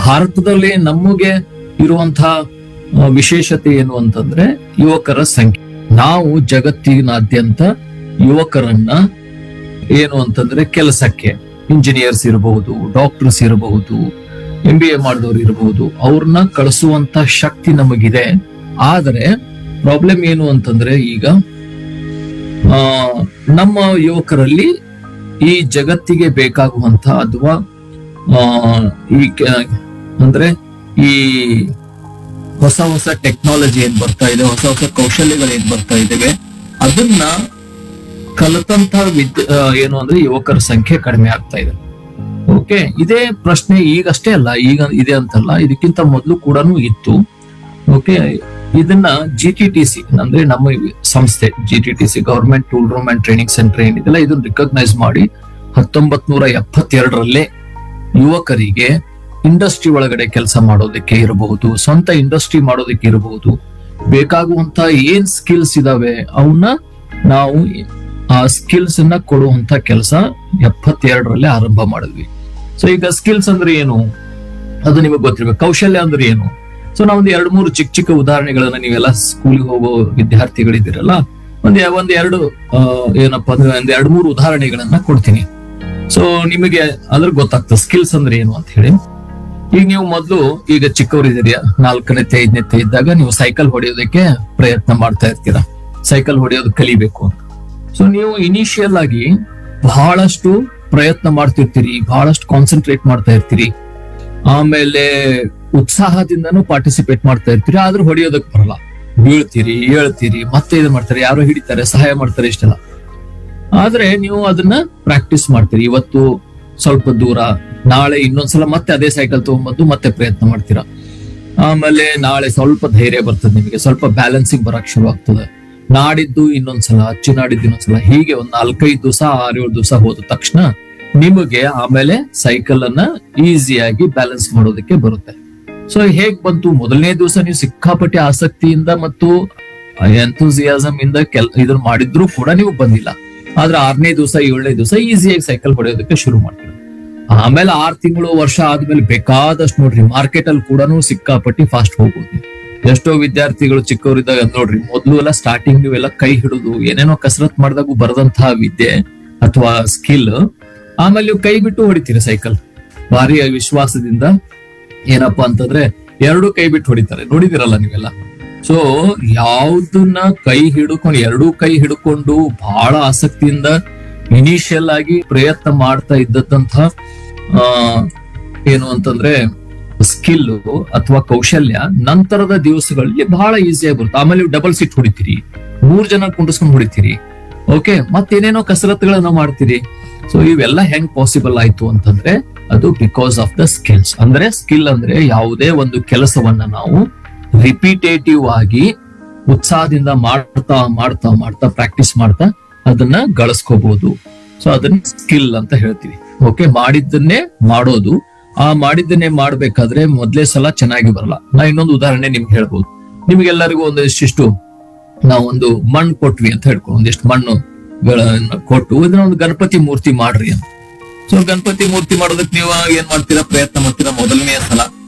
ಭಾರತದಲ್ಲಿ ನಮಗೆ ಇರುವಂತಹ ಆ, ವಿಶೇಷತೆ ಏನು ಅಂತಂದ್ರೆ ಯುವಕರ ಸಂಖ್ಯೆ ನಾವು ಜಗತ್ತಿನಾದ್ಯಂತ ಯುವಕರನ್ನ ಏನು ಅಂತಂದ್ರೆ ಕೆಲಸಕ್ಕೆ ಇಂಜಿನಿಯರ್ಸ್ ಇರಬಹುದು ಡಾಕ್ಟರ್ಸ್ ಇರಬಹುದು ಎಂ ಬಿ ಎ ಮಾಡಿದವರು ಇರಬಹುದು ಅವ್ರನ್ನ ಕಳಿಸುವಂತ ಶಕ್ತಿ ನಮಗಿದೆ ಆದರೆ ಪ್ರಾಬ್ಲಮ್ ಏನು ಅಂತಂದ್ರೆ ಈಗ ಆ, ನಮ್ಮ ಯುವಕರಲ್ಲಿ ಈ ಜಗತ್ತಿಗೆ ಬೇಕಾಗುವಂತ ಅಥವಾ ಆ, ಈ ಕೆ- ಅಂದ್ರೆ ಈ ಹೊಸ ಹೊಸ ಟೆಕ್ನಾಲಜಿ ಏನ್ ಬರ್ತಾ ಇದೆ ಹೊಸ ಹೊಸ ಕೌಶಲ್ಯಗಳು ಏನ್ ಬರ್ತಾ ಇದಾವೆ ಅದನ್ನ ಕಲಿತಂತ ವಿದ್ ಆ, ಏನು ಅಂದ್ರೆ ಯುವಕರ ಸಂಖ್ಯೆ ಕಡಿಮೆ ಆಗ್ತಾ ಇದೆ ಓಕೆ ಇದೇ ಪ್ರಶ್ನೆ ಈಗಷ್ಟೇ ಅಲ್ಲ ಈಗ ಇದೆ ಅಂತಲ್ಲ ಇದಕ್ಕಿಂತ ಮೊದಲು ಕೂಡ ಇತ್ತು ಓಕೆ ಇದನ್ನ ಜಿ ಟಿ ಟಿ ಸಿ ಅಂದ್ರೆ ನಮ್ಮ ಈ ಸಂಸ್ಥೆ G T T C government tool room and training centre ಏನಿದೆಲ್ಲ ಇದನ್ನ ರಿಕಗ್ನೈಸ್ ಮಾಡಿ ಹತ್ತೊಂಬತ್ ನೂರ ಎಪ್ಪತ್ತೆರಡರಲ್ಲೇ ಯುವಕರಿಗೆ ಇಂಡಸ್ಟ್ರಿ ಒಳಗಡೆ ಕೆಲಸ ಮಾಡೋದಕ್ಕೆ ಇರಬಹುದು ಸ್ವಂತ ಇಂಡಸ್ಟ್ರಿ ಮಾಡೋದಕ್ಕೆ ಇರಬಹುದು ಬೇಕಾಗುವಂತ ಏನ್ ಸ್ಕಿಲ್ಸ್ ಇದಾವೆ ಅವನ್ನ ನಾವು ಆ ಸ್ಕಿಲ್ಸ್ ಅನ್ನ ಕೊಡುವಂತ ಕೆಲಸ ಎಪ್ಪತ್ತೆರಡರಲ್ಲೇ ಆರಂಭ ಮಾಡಿದ್ವಿ ಸೊ ಈಗ ಸ್ಕಿಲ್ಸ್ ಅಂದ್ರೆ ಏನು ಅದು ನಿಮಗೆ ಗೊತ್ತಿರ್ಬೇಕು ಕೌಶಲ್ಯ ಅಂದ್ರೆ ಏನು ಸೊ ನಾವು ಒಂದು ಎರಡು ಮೂರು ಚಿಕ್ಕ ಚಿಕ್ಕ ಉದಾಹರಣೆಗಳನ್ನ ನೀವೆಲ್ಲ ಸ್ಕೂಲ್ಗೆ ಹೋಗೋ ವಿದ್ಯಾರ್ಥಿಗಳಿದ್ದೀರಲ್ಲ ಒಂದ್ ಒಂದ್ ಎರಡು ಆ, ಏನಪ್ಪಾ ಅಂದ್ರೆ ಒಂದ್ ಎರಡು ಮೂರು ಉದಾಹರಣೆಗಳನ್ನ ಕೊಡ್ತೀನಿ ಸೊ ನಿಮಗೆ ಅದ್ರ ಗೊತ್ತಾಗ್ತದೆ ಸ್ಕಿಲ್ಸ್ ಅಂದ್ರೆ ಏನು ಅಂತ ಹೇಳಿ ಈಗ ನೀವು ಮೊದಲು ಈಗ ಚಿಕ್ಕವರಿದ್ದೀರಿ ನಾಲ್ಕನೇತೆ ಐದನೇತೆ ಇದ್ದಾಗ ನೀವು ಸೈಕಲ್ ಹೊಡೆಯೋದಕ್ಕೆ ಪ್ರಯತ್ನ ಮಾಡ್ತಾ ಇರ್ತೀರಾ ಸೈಕಲ್ ಹೊಡೆಯೋದು ಕಲಿಬೇಕು ಅಂತ ಸೊ ನೀವು ಇನಿಷಿಯಲ್ ಆಗಿ ಬಹಳಷ್ಟು ಪ್ರಯತ್ನ ಮಾಡ್ತಿರ್ತೀರಿ ಬಹಳಷ್ಟು ಕಾನ್ಸಂಟ್ರೇಟ್ ಮಾಡ್ತಾ ಇರ್ತೀರಿ ಆಮೇಲೆ ಉತ್ಸಾಹದಿಂದನೂ ಪಾರ್ಟಿಸಿಪೇಟ್ ಮಾಡ್ತಾ ಇರ್ತೀರಿ ಆದ್ರೂ ಹೊಡೆಯೋದಕ್ ಬರಲ್ಲ ಬೀಳ್ತೀರಿ ಹೇಳ್ತೀರಿ ಮತ್ತೆ ಇದು ಮಾಡ್ತಾರೆ ಯಾರೋ ಹಿಡಿತಾರೆ ಸಹಾಯ ಮಾಡ್ತಾರೆ ಇಷ್ಟೆಲ್ಲ ಆದ್ರೆ ನೀವು ಅದನ್ನ ಪ್ರಾಕ್ಟೀಸ್ ಮಾಡ್ತೀರಿ ಇವತ್ತು ಸ್ವಲ್ಪ ದೂರ ನಾಳೆ ಇನ್ನೊಂದ್ಸಲ ಮತ್ತೆ ಅದೇ ಸೈಕಲ್ ತಗೊಂಡ್ಬಂದು ಮತ್ತೆ ಪ್ರಯತ್ನ ಮಾಡ್ತೀರಾ ಆಮೇಲೆ ನಾಳೆ ಸ್ವಲ್ಪ ಧೈರ್ಯ ಬರ್ತದೆ ನಿಮಗೆ ಸ್ವಲ್ಪ ಬ್ಯಾಲೆನ್ಸಿಂಗ್ ಬರಕ್ ಶುರು ಆಗ್ತದೆ ನಾಡಿದ್ದು ಇನ್ನೊಂದ್ಸಲ ಅಚ್ಚು ನಾಡಿದ್ದು ಇನ್ನೊಂದ್ಸಲ ಹೀಗೆ ಒಂದ್ ನಾಲ್ಕೈದು ದಿವಸ ಆರೇಳು ದಿವಸ ಹೋದ ತಕ್ಷಣ ನಿಮಗೆ ಆಮೇಲೆ ಸೈಕಲ್ ಅನ್ನ ಈಸಿಯಾಗಿ ಬ್ಯಾಲೆನ್ಸ್ ಮಾಡೋದಕ್ಕೆ ಬರುತ್ತೆ ಸೊ ಹೇಗ್ ಬಂತು ಮೊದಲನೇ ದಿವಸ ನೀವು ಸಿಕ್ಕಾಪಟ್ಟೆ ಆಸಕ್ತಿಯಿಂದ ಮತ್ತು ಎಂಥೂಸಿಯಾಸಮ್ ಇಂದ ಕೆಲ್ ಇದನ್ನ ಮಾಡಿದ್ರು ಕೂಡ ನೀವು ಬಂದಿಲ್ಲ ಆದ್ರೆ ಆರನೇ ದಿವಸ ಏಳನೇ ದಿವಸ ಈಸಿಯಾಗಿ ಸೈಕಲ್ ಹೊಡೆಯೋದಕ್ಕೆ ಶುರು ಮಾಡ್ತೀರಾ ಆಮೇಲೆ ಆರ್ ತಿಂಗಳು ವರ್ಷ ಆದ್ಮೇಲೆ ಬೇಕಾದಷ್ಟು ನೋಡ್ರಿ ಮಾರ್ಕೆಟ್ ಅಲ್ಲಿ ಕೂಡ ಸಿಕ್ಕಾಪಟ್ಟಿ ಫಾಸ್ಟ್ ಹೋಗ್ಬೋದು ನೀವು. ಎಷ್ಟೋ ವಿದ್ಯಾರ್ಥಿಗಳು ಚಿಕ್ಕವರಿದ್ದಾಗ ನೋಡ್ರಿ ಮೊದ್ಲು ಎಲ್ಲ ಸ್ಟಾರ್ಟಿಂಗ್ ನೀವೆಲ್ಲ ಕೈ ಹಿಡಿದು ಏನೇನೋ ಕಸರತ್ ಮಾಡಿದಾಗೂ ಬರದಂತಹ ವಿದ್ಯೆ ಅಥವಾ ಸ್ಕಿಲ್ ಆಮೇಲೆ ನೀವು ಕೈ ಬಿಟ್ಟು ಹೊಡಿತೀರಿ ಸೈಕಲ್ ಭಾರಿ ವಿಶ್ವಾಸದಿಂದ ಏನಪ್ಪಾ ಅಂತಂದ್ರೆ ಎರಡು ಕೈ ಬಿಟ್ಟು ಹೊಡಿತಾರೆ ನೋಡಿದಿರಲ್ಲ ನೀವೆಲ್ಲ ಸೊ ಯಾವ್ದನ್ನ ಕೈ ಹಿಡ್ಕೊಂಡು ಎರಡೂ ಕೈ ಹಿಡ್ಕೊಂಡು ಬಹಳ ಆಸಕ್ತಿಯಿಂದ ಇನಿಷಿಯಲ್ ಆಗಿ ಪ್ರಯತ್ನ ಮಾಡ್ತಾ ಇದ್ದದ್ದಂತ ಆ ಏನು ಅಂತಂದ್ರೆ ಸ್ಕಿಲ್ ಅಥವಾ ಕೌಶಲ್ಯ ನಂತರದ ದಿವಸಗಳಲ್ಲಿ ಬಹಳ ಈಸಿಯಾಗಿ ಬರುತ್ತೆ ಆಮೇಲೆ ನೀವು ಡಬಲ್ ಸಿಟ್ ಹೊಡಿತೀರಿ ಮೂರ್ ಜನ ಕುಂಡಿಸ್ಕೊಂಡು ಹೊಡಿತೀರಿ ಓಕೆ ಮತ್ತೇನೇನೋ ಕಸರತ್ತುಗಳನ್ನ ಮಾಡ್ತೀರಿ ಸೊ ಇವೆಲ್ಲ ಹೆಂಗ್ ಪಾಸಿಬಲ್ ಆಯ್ತು ಅಂತಂದ್ರೆ ಅದು ಬಿಕಾಸ್ ಆಫ್ ದ ಸ್ಕಿಲ್ಸ್ ಅಂದ್ರೆ ಸ್ಕಿಲ್ ಅಂದ್ರೆ ಯಾವುದೇ ಒಂದು ಕೆಲಸವನ್ನ ನಾವು ರಿಪಿಟೇಟಿವ್ ಆಗಿ ಉತ್ಸಾಹದಿಂದ ಮಾಡ್ತಾ ಮಾಡ್ತಾ ಮಾಡ್ತಾ ಪ್ರಾಕ್ಟೀಸ್ ಮಾಡ್ತಾ ಅದನ್ನ ಗಳಿಸ್ಕೋಬಹುದು ಸೊ ಅದನ್ನ ಸ್ಕಿಲ್ ಅಂತ ಹೇಳ್ತೀವಿ ಓಕೆ ಮಾಡಿದ್ದನ್ನೇ ಮಾಡೋದು ಆ ಮಾಡಿದ್ದನ್ನೇ ಮಾಡ್ಬೇಕಾದ್ರೆ ಮೊದ್ಲೇ ಸಲ ಚೆನ್ನಾಗಿ ಬರಲ್ಲ ನಾ ಇನ್ನೊಂದು ಉದಾಹರಣೆ ನಿಮ್ಗೆ ಹೇಳ್ಬೋದು ನಿಮ್ಗೆಲ್ಲರಿಗೂ ಒಂದಿಷ್ಟು ನಾವು ಒಂದು ಮಣ್ಣು ಕೊಟ್ವಿ ಅಂತ ಹೇಳ್ಕೊ ಒಂದಿಷ್ಟು ಮಣ್ಣು ಗಳನ್ನ ಕೊಟ್ಟು ಇದನ್ನ ಒಂದು ಗಣಪತಿ ಮೂರ್ತಿ ಮಾಡ್ರಿ ಅಂತ ಸೊ ಗಣಪತಿ ಮೂರ್ತಿ ಮಾಡೋದಕ್ಕೆ ನೀವು ಏನ್ ಮಾಡ್ತೀರಾ ಪ್ರಯತ್ನ ಮಾಡ್ತೀರಾ ಮೊದಲನೇ ಸಲ